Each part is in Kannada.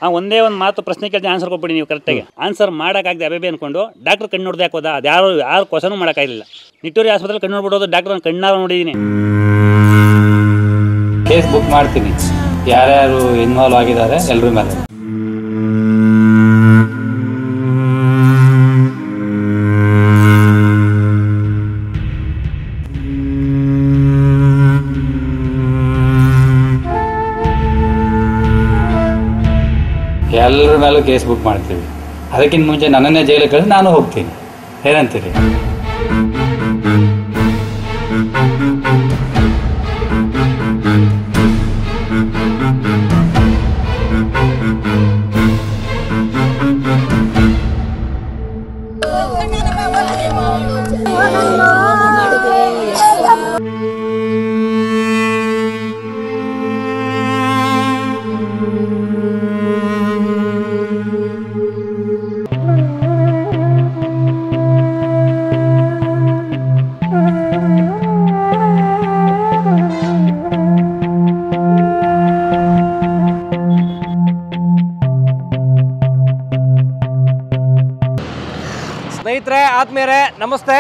ಆ ಒಂದೇ ಒಂದು ಮಾತು ಪ್ರಶ್ನೆ ಕೇಳ್ತೀನಿ ಆನ್ಸರ್ ಕೊಟ್ಬಿಡಿ ನೀವು ಕರೆಕ್ಟಾಗಿ ಆನ್ಸರ್ ಮಾಡೋಕ್ಕಾಗದೆ ಅಬೇಬೆ ಅನ್ಕೊಂಡು ಡಾಕ್ಟರ್ ಕಣ್ಣು ನೋಡ್ದೆ ಹಾಕೋದ ಅದು ಯಾರು ಯಾರು ಕ್ವಶನು ಮಾಡೋಕ್ಕಾಗಿಲ್ಲ ನಿಟ್ಟೂರಿ ಆಸ್ಪತ್ರೆ ಕಣ್ಣು ನೋಡ್ಬಿಡೋದು ಡಾಕ್ಟರ್ ಕಣ್ಣಾರ ನೋಡಿದ್ದೀನಿ ಕೇಸ್ ಬುಕ್ ಮಾಡ್ತೀನಿ ಯಾರ್ಯಾರು ಇನ್ವಾಲ್ವ್ ಆಗಿದ್ದಾರೆ ಎಲ್ರ ಮೇಲೆ ಎಲ್ಲರ ಮೇಲೂ ಕೇಸ್ ಬುಕ್ ಮಾಡ್ತೀವಿ ಅದಕ್ಕಿಂತ ಮುಂಚೆ ನನ್ನನ್ನೇ ಜೈಲಿಗೆ ಕಳಿಸಿ ನಾನು ಹೋಗ್ತೀನಿ ಏನಂತೀರಿ ಸ್ನೇಹಿತರೆ ಆತ್ಮೀಯರೇ ನಮಸ್ತೆ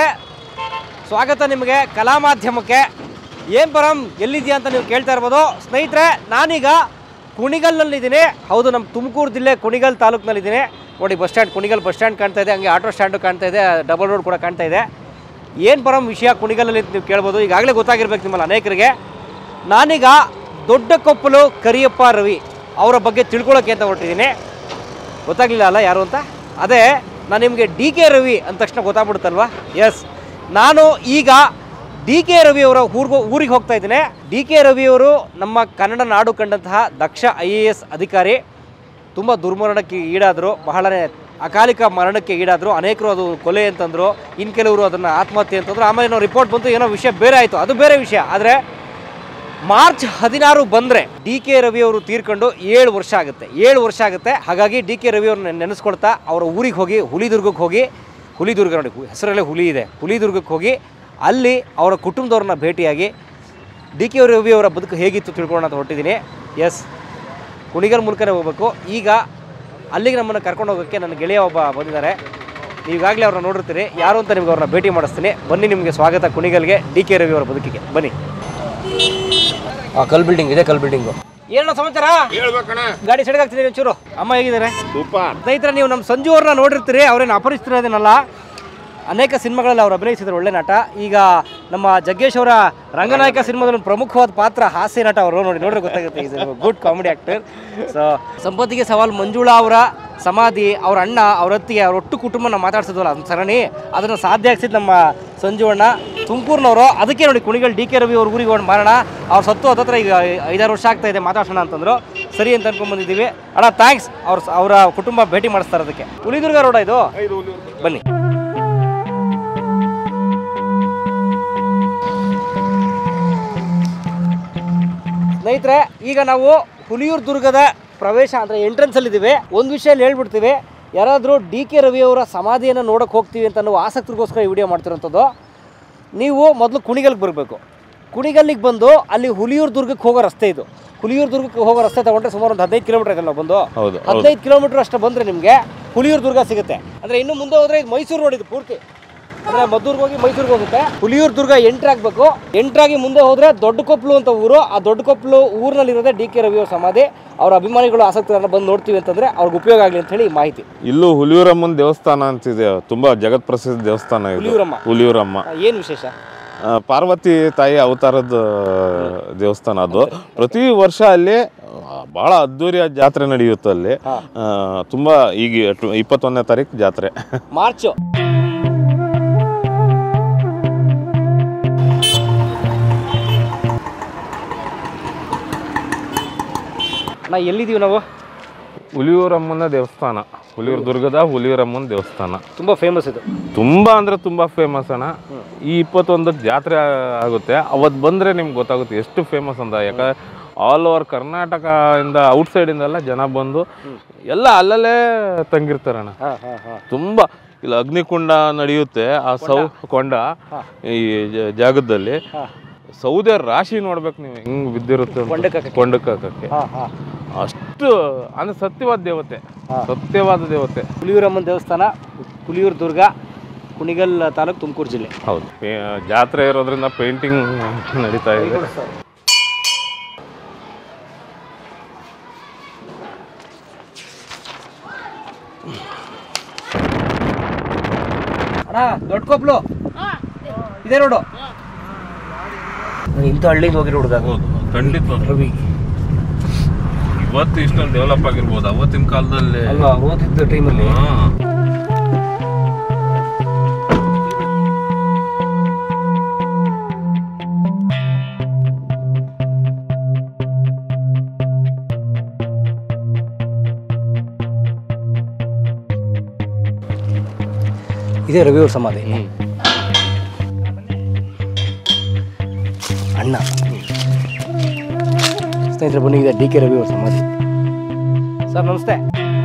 ಸ್ವಾಗತ ನಿಮಗೆ ಕಲಾ ಮಾಧ್ಯಮಕ್ಕೆ ಏನು ಪರಂ ಎಲ್ಲಿದೆಯಾ ಅಂತ ನೀವು ಕೇಳ್ತಾ ಇರ್ಬೋದು ಸ್ನೇಹಿತರೆ ನಾನೀಗ ಕುಣಿಗಲ್ನಲ್ಲಿದ್ದೀನಿ ಹೌದು ನಮ್ಮ ತುಮಕೂರು ಜಿಲ್ಲೆ ಕುಣಿಗಲ್ ತಾಲೂಕಿನಲ್ಲಿದ್ದೀನಿ ನೋಡಿ bus stand Kunigal bus stand ಕಾಣ್ತಾ ಇದೆ ಹಂಗೆ ಆಟೋ ಸ್ಟ್ಯಾಂಡು ಕಾಣ್ತಾ ಇದೆ ಡಬಲ್ ರೋಡ್ ಕೂಡ ಕಾಣ್ತಾ ಇದೆ ಏನು ಪರಂ ವಿಷಯ ಕುಣಿಗಲ್ಲಲ್ಲಿ ಅಂತ ನೀವು ಕೇಳ್ಬೋದು ಈಗಾಗಲೇ ಗೊತ್ತಾಗಿರ್ಬೇಕು ನಿಮ್ಮಲ್ಲಿ ಅನೇಕರಿಗೆ ನಾನೀಗ ದೊಡ್ಡ ಕೊಪ್ಪಲು ಕರಿಯಪ್ಪ ರವಿ ಅವರ ಬಗ್ಗೆ ತಿಳ್ಕೊಳ್ಳೋಕೆ ಅಂತ ಹೊರಟಿದ್ದೀನಿ ಗೊತ್ತಾಗ್ಲಿಲ್ಲ ಅಲ್ಲ ಯಾರು ಅಂತ ಅದೇ ನಾನು ನಿಮಗೆ ಡಿ ಕೆ ರವಿ ಅಂದ ತಕ್ಷಣ ಗೊತ್ತಾಗ್ಬಿಡುತ್ತಲ್ವಾ ಎಸ್ ನಾನು ಈಗ ಡಿ ಕೆ ರವಿ ಅವರ ಊರ್ಗೋ ಊರಿಗೆ ಹೋಗ್ತಾ ಇದ್ದೀನಿ ಡಿ ಕೆ ರವಿಯವರು ನಮ್ಮ ಕನ್ನಡ ನಾಡು ಕಂಡಂತಹ ದಕ್ಷ ಐ ಎ ಎಸ್ ಅಧಿಕಾರಿ ತುಂಬ ದುರ್ಮರಣಕ್ಕೆ ಈಡಾದರು ಬಹಳನೇ ಅಕಾಲಿಕ ಮರಣಕ್ಕೆ ಈಡಾದರು ಅನೇಕರು ಅದು ಕೊಲೆ ಅಂತಂದರು ಇನ್ನು ಕೆಲವರು ಅದನ್ನು ಆತ್ಮಹತ್ಯೆ ಅಂತಂದ್ರು ಆಮೇಲೆ ಏನೋ ರಿಪೋರ್ಟ್ ಬಂತು ಏನೋ ವಿಷಯ ಬೇರೆ ಆಯಿತು ಅದು ಬೇರೆ ವಿಷಯ ಆದರೆ ಮಾರ್ಚ್ ಹದಿನಾರು ಬಂದರೆ ಡಿ ಕೆ ರವಿ ಅವರು ತೀರ್ಕೊಂಡು ಏಳು ವರ್ಷ ಆಗುತ್ತೆ ಏಳು ವರ್ಷ ಆಗುತ್ತೆ ಹಾಗಾಗಿ ಡಿ ಕೆ ರವಿ ಅವ್ರನ್ನ ನೆನೆಸ್ಕೊಳ್ತಾ ಅವರ ಊರಿಗೆ ಹೋಗಿ ಹುಲಿದುರ್ಗಕ್ಕೆ ಹೋಗಿ ಹುಲಿದುರ್ಗ ನೋಡಿ ಹು- ಹೆಸರಲ್ಲೇ ಹುಲಿ ಇದೆ ಹುಲಿದುರ್ಗಕ್ಕೆ ಹೋಗಿ ಅಲ್ಲಿ ಅವರ ಕುಟುಂಬದವ್ರನ್ನ ಭೇಟಿಯಾಗಿ ಡಿ ಕೆ ರವಿ ಅವರ ಬದುಕು ಹೇಗಿತ್ತು ತಿಳ್ಕೊಳ್ಳೋಣ ಅಂತ ಹೊರಟಿದ್ದೀನಿ ಎಸ್ ಕುಣಿಗಲ್ ಮೂಲಕನೇ ಹೋಗ್ಬೇಕು ಈಗ ಅಲ್ಲಿಗೆ ನಮ್ಮನ್ನು ಕರ್ಕೊಂಡು ಹೋಗೋಕ್ಕೆ ನನ್ನ ಗೆಳೆಯ ಒಬ್ಬ ಬಂದಿದ್ದಾರೆ ನೀವು ಈಗಾಗಲೇ ಅವ್ರನ್ನ ನೋಡಿರ್ತೀರಿ ಯಾರು ಅಂತ ನಿಮ್ಗೆ ಅವ್ರನ್ನ ಭೇಟಿ ಮಾಡಿಸ್ತೀನಿ ಬನ್ನಿ ನಿಮಗೆ ಸ್ವಾಗತ ಕುಣಿಗಲ್ಗೆ ಡಿ ಕೆ ರವಿ ಅವರ ಬದುಕಿಗೆ ಬನ್ನಿ ಆ ಕಲ್ ಬಿಲ್ಡಿಂಗ್ ಇದೆ ಕಲ್ ಬಿಲ್ಡಿಂಗು ಏನೋ ಸಮಾಚಾರ ಗಾಡಿ ಸೈಡ್ ಆಗ್ತಿದೆ ಒಂಚೂರು ಅಮ್ಮ ಹೇಗಿದ್ದಾರೆ ಸ್ನೇಹಿತರೆ ನೀವು ನಮ್ಮ ಸಂಜು ಅವ್ರನ್ನ ನೋಡಿರ್ತೀರಿ ಅವ್ರೇನು ಅಪರಿಚಿತರೇನಲ್ಲ ಅನೇಕ ಸಿನಿಮಾಗಳಲ್ಲಿ ಅವ್ರು ಅಭಿನಯಿಸಿದ್ರು ಒಳ್ಳೆ ನಟ ಈಗ ನಮ್ಮ ಜಗ್ಗೇಶ್ ಅವರ ರಂಗನಾಯಕ ಸಿನಿಮಾದಲ್ಲಿ ಒಂದು ಪ್ರಮುಖವಾದ ಪಾತ್ರ ಹಾಸ್ಯ ನಟ ಅವರು ನೋಡಿ ನೋಡ್ರೆ ಗೊತ್ತಾಗುತ್ತೆ is good comedy actor so ಸಂಪತ್ತಿಗೆ ಸವಾಲು ಮಂಜುಳಾ ಅವರ ಸಮಾಧಿ ಅವ್ರ ಅಣ್ಣ ಅವ್ರ ಅತ್ತಿಗೆ ಅವ್ರ ಒಟ್ಟು ಕುಟುಂಬನ ಮಾತಾಡ್ಸಿದ್ವಲ್ಲ ಅದನ್ನ ಸರಣಿ ಅದನ್ನು ಸಾಧ್ಯ ಆಗ್ಸಿದ್ದು ನಮ್ಮ ಸಂಜು ಅಣ್ಣ ತುಮಕೂರಿನವರು ಅದಕ್ಕೆ ನೋಡಿ ಕುಣಿಗಲ್ ಡಿ ಕೆ ರವಿ ಅವ್ರ ಊರಿಗೆ ಹೋಗಿ ಮಾಡೋಣ ಅವ್ರು ಸತ್ತು ಹತ್ತತ್ರ ಈಗ ಐದಾರು ವರ್ಷ ಆಗ್ತಾ ಇದೆ ಮಾತಾಡ್ಸೋಣ ಅಂತಂದ್ರು ಸರಿ ಅಂತ ಅನ್ಕೊಂಡ್ ಬಂದಿದ್ದೀವಿ ಅಣ್ಣ ಥ್ಯಾಂಕ್ಸ್ ಅವ್ರ ಅವರ ಕುಟುಂಬ ಭೇಟಿ ಮಾಡಿಸ್ತಾರೆ ಅದಕ್ಕೆ ಹುಲಿದುರ್ಗ ರೋಡ ಇದು ಬನ್ನಿ ಸ್ನೇಹಿತರೆ ಈಗ ನಾವು ಹುಲಿಯೂರು ದುರ್ಗದ ಪ್ರವೇಶ ಅಂದರೆ ಎಂಟ್ರೆನ್ಸಲ್ಲಿದ್ದೀವಿ ಒಂದು ವಿಷಯ ಹೇಳ್ಬಿಡ್ತೀವಿ ಯಾರಾದರೂ ಡಿ ಕೆ ರವಿಯವರ ಸಮಾಧಿಯನ್ನು ನೋಡೋಕೆ ಹೋಗ್ತೀವಿ ಅಂತ ನಾವು ಆಸಕ್ತಿಗೋಸ್ಕರ ಈ ವಿಡಿಯೋ ಮಾಡ್ತಿರೋಂಥದ್ದು ನೀವು ಮೊದಲು ಕುಣಿಗಲ್ಗೆ ಬರಬೇಕು ಕುಣಿಗಲ್ಲಿಗೆ ಬಂದು ಅಲ್ಲಿ ಹುಲಿಯೂರು ದುರ್ಗಕ್ಕೆ ಹೋಗೋ ರಸ್ತೆ ಇದು ಹುಲಿಯೂರು ದುರ್ಗಕ್ಕೆ ಹೋಗೋ ರಸ್ತೆ ತಗೊಂಡ್ರೆ ಸುಮಾರು ಒಂದು ಹದಿನೈದು ಕಿಲೋಮೀಟರ್ ಆಗಲ್ಲ ನಾವು ಬಂದು ಹೌದು, ಹದಿನೈದು ಕಿಲೋಮೀಟರ್ ಅಷ್ಟು ಬಂದರೆ ನಿಮಗೆ ಹುಲಿಯೂರು ದುರ್ಗ ಸಿಗುತ್ತೆ ಅಂದರೆ ಇನ್ನು ಮುಂದೆ ಹೋದರೆ ಇದು ಮೈಸೂರು ರೋಡ್ ಇದು ಪೂರ್ತಿ ಅಂದ್ರೆ ಮದ್ದೂರ್ಗೆ ಹೋಗಿ ಮೈಸೂರಿಗೆ ಹೋಗುತ್ತೆ ಹುಲಿಯೂರು ದುರ್ಗ ಎಂಟ್ರ್ ಆಗಬೇಕು ಎಂಟ್ರಾಗಿ ಮುಂದೆ ಹೋದ್ರೆ ದೊಡ್ಡ ಕೊಪ್ಪಲು ಅಂತ ಊರು ಆ ದೊಡ್ಡ ಕೊಪ್ಪಲು ಊರಿನಲ್ಲಿರೋದೇ ಡಿ ಕೆ ರವಿ ಅವ್ರ ಸಮಾಧಿ ಅವ್ರ ಅಭಿಮಾನಿಗಳು ಆಸಕ್ತರನ್ನ ಬಂದು ನೋಡ್ತೀವಿ ಅಂತಂದ್ರೆ ಅವ್ರಿಗೆ ಉಪಯೋಗ ಆಗಲಿ ಅಂತ ಹೇಳಿ ಈ ಮಾಹಿತಿ ಇಲ್ಲೂ ಹುಲಿಯೂರಮ್ಮನ ದೇವಸ್ಥಾನ ಅಂತಿದೆ ತುಂಬಾ ಜಗತ್ ಪ್ರಸಿದ್ಧ ದೇವಸ್ಥಾನ ಇದು ಹುಲಿಯೂರಮ್ಮ. ಹುಲಿಯೂರಮ್ಮ ಆ, ಏನ್ ವಿಶೇಷ ಆ, ಪಾರ್ವತಿ ತಾಯಿ ಅವತಾರದ ದೇವಸ್ಥಾನ ಅದು ಪ್ರತಿ ವರ್ಷ ಅಲ್ಲಿ ಆ, ಬಹಳ ಅದ್ದೂರಿಯಾದ ಜಾತ್ರೆ ನಡೆಯುತ್ತೆ ಅಲ್ಲಿ ಆ, ತುಂಬಾ ಈಗ ಟು- ಇಪ್ಪತ್ತೊಂದನೇ ತಾರೀಕು ಜಾತ್ರೆ ಮಾರ್ಚ್ ನಾ ಎಲ್ಲಿದೀವಿ ನಾವು ಹುಲಿಯೂರಮ್ಮನ ದೇವಸ್ಥಾನ ಹುಲಿಯೂರು ದುರ್ಗದ ಹುಲಿಯೂರಮ್ಮನ ದೇವಸ್ಥಾನ ತುಂಬಾ ಫೇಮಸ್ ಇದು ತುಂಬಾ ಅಂದ್ರೆ ತುಂಬಾ ಫೇಮಸ್ ಅಣ್ಣ ಈ ಇಪ್ಪತ್ತೊಂದಕ್ಕೆ ಜಾತ್ರೆ ಆಗುತ್ತೆ ಅವತ್ತು ಬಂದ್ರೆ ನಿಮ್ಗೆ ಗೊತ್ತಾಗುತ್ತೆ ಎಷ್ಟು ಫೇಮಸ್ ಅಂತ ಯಾಕ ಆಲ್ ಓವರ್ ಕರ್ನಾಟಕ ಇಂದ ಔಟ್ಸೈಡ್ ಇಂದೆಲ್ಲ ಜನ ಬಂದು ಎಲ್ಲ ಅಲ್ಲಲ್ಲೇ ತಂಗಿರ್ತಾರಣ್ಣ ಹಾ ಹಾ ಹಾ ತುಂಬಾ ಇಲ್ಲ ಅಗ್ನಿಕುಂಡ ನಡೆಯುತ್ತೆ ಆ ಸೌ ಕೊಂಡ ಈ ಜ- ಜಾಗದಲ್ಲಿ ಸೌದೆ ರಾಶಿ ನೋಡ್ಬೇಕು ನೀವು ಹೆಂಗ್ ಬಿದ್ದಿರುತ್ತೆ ಅಂತ. ಕೊಂಡಕ್ಕೆ ಹಾಕಕ್ಕೆ. ಕೊಂಡಕ್ಕೆ ಹಾಕಕ್ಕೆ ಹಾ ಹಾ ಅಷ್ಟು ಅಷ್ಟು ಅಂದ್ರೆ ಸತ್ಯವಾದ ದೇವತೆ ಸತ್ಯವಾದ ದೇವತೆ ಹುಲಿಯೂರಮ್ಮನ ದೇವಸ್ಥಾನ ಹುಲಿಯೂರು ದುರ್ಗ ಕುಣಿಗಲ್ ತಾಲೂಕು ತುಮಕೂರು ಜಿಲ್ಲೆ ಹೌದು ಪೇ- ಜಾತ್ರೆ ಇರೋದ್ರಿಂದ ಪೇಂಟಿಂಗ್ ನಡೀತಾ ಇದೆ ಅಣ್ಣ ದೊಡ್ಡ ಕೊಪ್ಲು ಇದೇ ರೋಡು ಇಂಥ ಹಳ್ಳಿಗೆ ಹೋಗಿರೋ ಹುಡುಗ ಹೌದು ಖಂಡಿತ ರವಿ ಇವತ್ತು ಇಷ್ಟೊಂದು ಡೆವಲಪ್ ಆಗಿರ್ಬೋದು ಅವತ್ತಿನ ಕಾಲದಲ್ಲಿ ಅಲ್ವಾ ಓದಿದ್ದ ಟೈಮಲ್ಲಿ ಹಾ. ಇದೇ ರವಿ ಅವ್ರ ಸಮಾಧಿ ಅಣ್ಣ ಸ್ನೇಹಿತರೆ ಬನ್ನಿ ಇದೆ ಡಿ ಕೆ ರವಿ ಅವ್ರ ಸಮಾಧಿ ಸರ್ ನಮಸ್ತೆ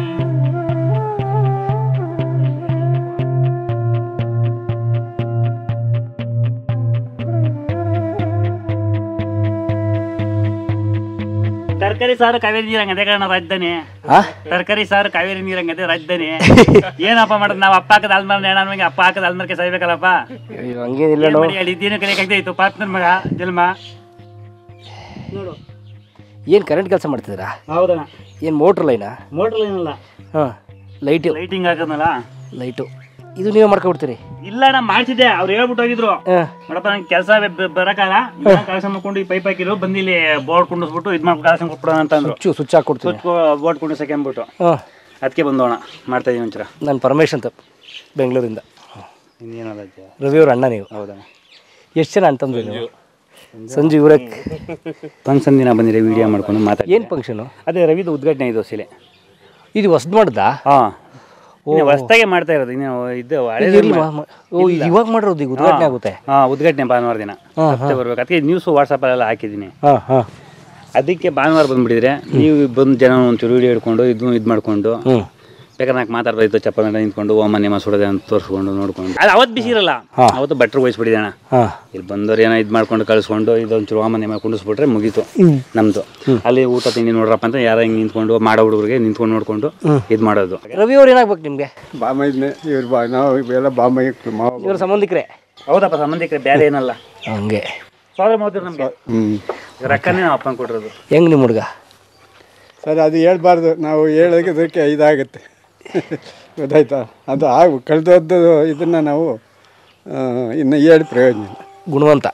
ತರಕಾರಿ ಸಾರು ಕಾವೇರಿ ನೀರಂಗ ಅದೇ ಕಾರಣ ರಾಜಧಾನಿ ಹಾ ತರಕಾರಿ ಸಾರು ಕಾವೇರಿ ನೀರಂಗ ಅದೇ ರಾಜಧಾನಿ ಏನಪ್ಪ ಮಾಡೋದು ನಾವು ಅಪ್ಪ ಹಾಕದ ಅಲ್ಮಾರ್ ನೇಣ ನಮಗೆ ಅಪ್ಪ ಹಾಕದ ಅಲ್ಮಾರ್ಗೆ ಸಾಯ್ಬೇಕಲ್ಲಪ್ಪ ಅಯ್ಯೋ, ಹಂಗೇನಿಲ್ಲ ಏನ್ ನೋ ಮಾಡಿ ಹೇಳಿ ಇದೇನು ಕಲಿಯಕ್ಕಾಗ್ತಾ ಇತ್ತು ಪಾಪ ನನ್ನ ಮಗ ಜನ್ಮ ನೋಡು ಏನು ಕರೆಂಟ್ ಕೆಲಸ ಮಾಡ್ತಿದ್ದೀರಾ ಹೌದಣ್ಣ ಏನು ಮೋಟ್ರ್ ಲೈನಾ ಮೋಟ್ರ್ ಏನಿಲ್ಲ ಹಾಂ ಲೈಟು ಲೈಟಿಂಗ್ ಹಾಕದ್ನಲ್ಲ ಲೈಟು ಇದು ನೀವೇ ಮಾಡ್ಕೊಬಿಡ್ತೀರಿ ಇಲ್ಲ ಅಣ್ಣ ಮಾಡ್ತಿದ್ದೆ ಅವ್ರು ಹೇಳ್ಬಿಟ್ಟು ಹೋಗಿದ್ರು ಹಾಂ ನೋಡಪ್ಪ ನಂಗೆ ಕೆಲಸ ಬರಕಾಲ ಕೆಲಸ ಮಾಡ್ಕೊಂಡು ಈ ಪೈಪ್ ಹಾಕಿರು ಬಂದು ಇಲ್ಲಿ ಬೋರ್ಡ್ ಕುಂಡಿಸ್ಬಿಟ್ಟು ಇದು ಮಾಡ್ಕೊಂಡು ಕೆಲಸ ಕೊಟ್ಬಿಡೋಣ ಅಂತಂದ್ರು ಸ್ವಿಚ್ಚು ಸ್ವಿಚ್ ಹಾಕ್ಕೊಡ್ತೀನಿ ಸ್ವಿಚ್ ಬೋರ್ಡ್ ಕುಂಡಿಸಕ್ಕೆ ಅಂದ್ಬಿಟ್ಟು ಹಾಂ ಅದಕ್ಕೆ ಬಂದೋಣ ಮಾಡ್ತಾ ಇದೀವಿ ಒಂಚೂರ ನಾನು ಪರಮೇಶ್ ಅಂತ ಬೆಂಗಳೂರಿಂದ ಇನ್ನೇನಲ್ಲ ರವಿ ಅವ್ರ ಅಣ್ಣ ನೀವು ಹೌದಾ ಎಷ್ಟು ಜನ ಅಂತಂದ್ರೆ ನೀವು ಸಂಜು ಇವರಕ್ ಫಂಕ್ಷನ್ ದಿನ ಬಂದಿದೆ ವಿಡಿಯೋ ಮಾಡ್ಕೊಂಡು ಮಾತಾಡಿ ಏನು ಫಂಕ್ಷನು ಅದೇ ರವಿದು ಉದ್ಘಾಟನೆ ಇದು ಸಿಲೆ ಇದು ಹೊಸ್ದು ಮಾಡ್ದಾ ಹಾಂ ಹೊಸ್ದಾಗೆ ಮಾಡ್ತಾ ಇರೋದು ಇನ್ನು ಇದು ಹಳೇದು ಇರ್ಲಿ ಮಾ- ಮಾ- ಓ ಇದು ಇವಾಗ ಮಾಡಿರೋದು ಈಗ ಉದ್ಘಾಟನೆ ಆಗುತ್ತೆ ಹಾಂ ಉದ್ಘಾಟನೆ ಭಾನುವಾರ ದಿನ ಹಾಂ ಮತ್ತೆ ಬರ್ಬೇಕು ಅದಕ್ಕೆ ನ್ಯೂಸು ವಾಟ್ಸಪ್ಪಲ್ಲೆಲ್ಲ ಹಾಕಿದ್ದೀನಿ ಹಾಂ ಹಾಂ ಅದಕ್ಕೆ ಭಾನುವಾರ ಬಂದ್ಬಿಟ್ಟಿದ್ರೆ ನೀವು ಬಂದು ಜನ ಒಂಚೂರು ವಿಡಿಯೋ ಹಿಡ್ಕೊಂಡು ಇದು ಇದು ಮಾಡ್ಕೊಂಡು ಹ್ಞೂ ಬೇಕಾದ್ರೆ ನಾಲ್ಕು ಮಾತಾಡ್ಬೋದಿತ್ತು ಚಪ್ಪಲ್ ಮೇಲೆ ನಿಂತ್ಕೊಂಡು ಓಮ ನೇಮ ಸುಡೋದೆ ಅಂತ ತೋರಿಸ್ಕೊಂಡು ನೋಡ್ಕೊಂಡು ಅದು ಅವತ್ತು ಬಿಸಿ ಇರಲ್ಲ ಹಾ. ಅವತ್ತು ಬಟ್ರು ವಹಿಸ್ಬಿಟ್ಟಿದೆ ಅಣ್ಣ ಹಾಂ ಇಲ್ಲಿ ಬಂದವ್ರು ಏನೋ ಇದು ಮಾಡ್ಕೊಂಡು ಕಳಿಸ್ಕೊಂಡು ಇದೊಂಚೂರು ಓಮ ನೇಮ ಕುಂಡಿಸ್ಬಿಟ್ರೆ ಮುಗೀತು ನಮ್ದು ಅಲ್ಲಿ ಊಟ ತಿಂಡಿ ನೋಡ್ರಪ್ಪ ಅಂತ ಯಾರೋ ಹಿಂಗೆ ನಿಂತ್ಕೊಂಡು ಮಾಡೋ ಹುಡುಗರಿಗೆ ನಿಂತ್ಕೊಂಡು ನೋಡ್ಕೊಂಡು ಇದು ಮಾಡೋದು ರವಿ ಅವ್ರು ಏನಾಗ್ಬೇಕು ನಿಮಗೆ ಬಾಮೈದ್ನೆ ಇವ್ರು ಬಾ ನಾವು ಇವೆಲ್ಲ ಬಾಮೈ ಮಾವ ಇವ್ರ ಸಂಬಂಧಿಕರೇ ಹೌದಪ್ಪ ಸಂಬಂಧಿಕರು ಬೇರೆ ಏನಲ್ಲ ಹಂಗೆ ಸ್ವಾಗತ ಮಾಡ್ತೀವಿ ನಮಗೆ ಹ್ಞೂ ರೊಕ್ಕನೇ ನಾವು ಅಪ್ಪನ ಕೊಟ್ಟಿರೋದು ಹೆಂಗ್ ನಿಮ್ಮ ಹುಡುಗ ಸರ್ ಅದು ಹೇಳ್ಬಾರ್ದು ನಾವು ಹೇಳೋದಕ್ಕೆ ಇದಾಗುತ್ತೆ ಗೊತ್ತಾಯ್ತಾ ಅದು ಆಗ ಕಳೆದದ್ದು ಇದನ್ನು ನಾವು ಆ, ಇನ್ನು ಹೇಳಿ ಪ್ರಯೋಜನ ಇಲ್ಲ ಗುಣವಂತ